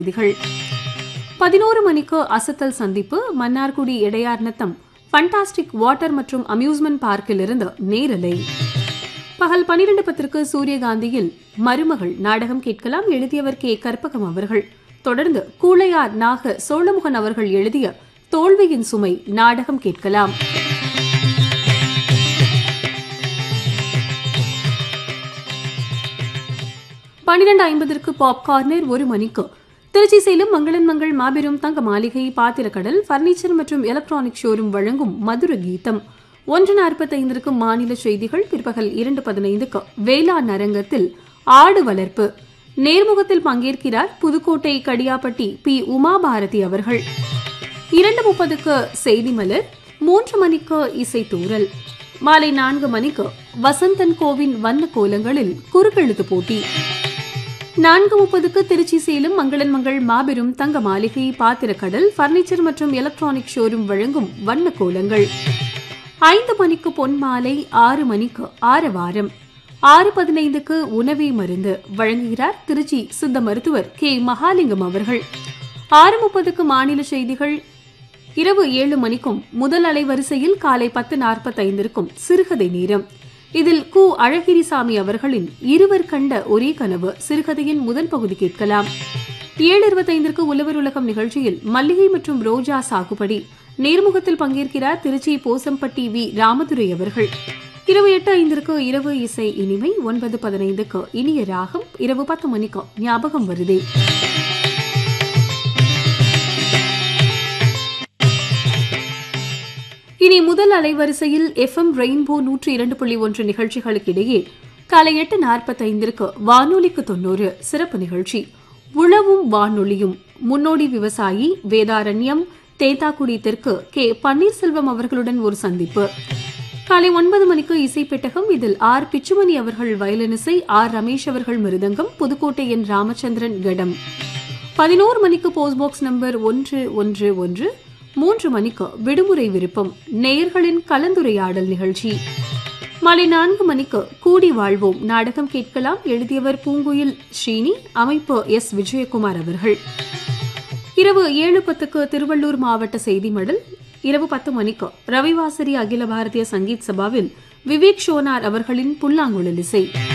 செய்திகள் பதினோரு மணிக்கு அசத்தல் சந்திப்பு மன்னார்குடி இடையார் நத்தம் ஃபண்டாஸ்டிக் வாட்டர் மற்றும் அம்யூஸ்மெண்ட் பார்க்கிலிருந்து நேரலை பகல் பனிரெண்டு பத்திற்கு சூரியகாந்தியில் மருமகள் நாடகம் கேட்கலாம் எழுதியவர் கே கற்பகம் அவர்கள் தொடர்ந்து கூழையார் நாக சோழமுகன் அவர்கள் எழுதிய தோல்வியின் சுமை நாடகம் கேட்கலாம் பனிரெண்டு ஐம்பதற்கு பாப் கார்னர் ஒரு மணிக்கு திருச்சி சேலம் மங்களன் மங்கள் மாபெரும் தங்க மாளிகை பாத்திரக்கடல் பர்னிச்சர் மற்றும் எலக்ட்ரானிக் ஷோரூம் வழங்கும் மதுர கீதம் ஒன்று நாற்பத்தைந்திற்கு மாநில செய்திகள் பிற்பகல் இரண்டு பதினைந்துக்கு வேளாண் அரங்கத்தில் ஆடு வளர்ப்பு நேர்முகத்தில் பங்கேற்கிறார் புதுக்கோட்டை கடியாப்பட்டி பி உமாபாரதி அவர்கள் இரண்டு முப்பதுக்கு செய்தி மலர் மூன்று மணிக்கு இசைத்தூரல் மாலை நான்கு மணிக்கு வசந்தன் கோவின் வண்ண கோலங்களில் குறுக்கெழுத்து போட்டி நான்கு முப்பதுக்கு திருச்சி சேலம் மங்களன் மங்கள் மாபெரும் தங்க மாளிகை பாத்திரக்கடல் பர்னிச்சர் மற்றும் எலக்ட்ரானிக் ஷோரூம் வழங்கும் வண்ண கோலங்கள் ஐந்து மணிக்கு பொன் மாலை ஆறு மணிக்கு ஆரவாரம் ஆறு பதினைந்துக்கு உணவே மருந்து வழங்குகிறார் திருச்சி சித்த மருத்துவர் கே மகாலிங்கம் அவர்கள் ஆறு முப்பதுக்கு மாநில செய்திகள் இரவு ஏழு மணிக்கும் முதல் அலைவரிசையில் காலை பத்து நாற்பத்தைந்திற்கும் சிறுகதை நேரம் இதில் கு அழகிரிசாமி அவர்களின் இருவர் கண்ட ஒரே கனவு சிறுகதையின் முதல் பகுதி கேட்கலாம் ஏழு இருபத்தைந்திற்கு உழவர் உலகம் நிகழ்ச்சியில் மல்லிகை மற்றும் ரோஜா சாகுபடி நேர்முகத்தில் பங்கேற்கிறார் திருச்சி போசம்பட்டி வி ராமதுரை அவர்கள் இரவு எட்டு ஐந்திற்கு இரவு இசை இனிமை ஒன்பது பதினைந்துக்கு இனிய ராகம் இரவு பத்து மணிக்கு ஞாபகம் வருதே இனி முதல் அலைவரிசையில் எஃப்எம் ரெயின்போ நூற்றி இரண்டு புள்ளி ஒன்று நிகழ்ச்சிகளுக்கிடையே காலை எட்டு நாற்பத்தைந்திற்கு வானொலிக்கு தொன்னூறு சிறப்பு நிகழ்ச்சி உழவும் வானொலியும் முன்னோடி விவசாயி வேதாரண்யம் தேத்தாக்குடி தெற்கு கே பன்னீர்செல்வம் அவர்களுடன் ஒரு சந்திப்பு காலை ஒன்பது மணிக்கு இசை பெட்டகம் இதில் ஆர் பிச்சுமணி அவர்கள் வயலினிசை ஆர் ரமேஷ் அவர்கள் மிருதங்கம் புதுக்கோட்டை என் ராமச்சந்திரன் கடம் பதினோரு மணிக்கு போஸ்ட் பாக்ஸ் நம்பர் ஒன்று ஒன்று ஒன்று மூன்று மணிக்கு விடுமுறை விருப்பம் நேயர்களின் கலந்துரையாடல் நிகழ்ச்சி மாலை நான்கு மணிக்கு கூடி வாழ்வோம் நாடகம் கேட்கலாம் எழுதியவர் பூங்குயில் ஸ்ரீனி அமைப்பு எஸ் விஜயகுமார் அவர்கள் இரவு ஏழு பத்துக்கு திருவள்ளூர் மாவட்ட செய்தி மடல் இரவு பத்து மணிக்கு ரவிவாசரி அகில பாரதிய சங்கீத் சபாவில் விவேக் ஷோனார் அவர்களின் புல்லாங்குழல் இசை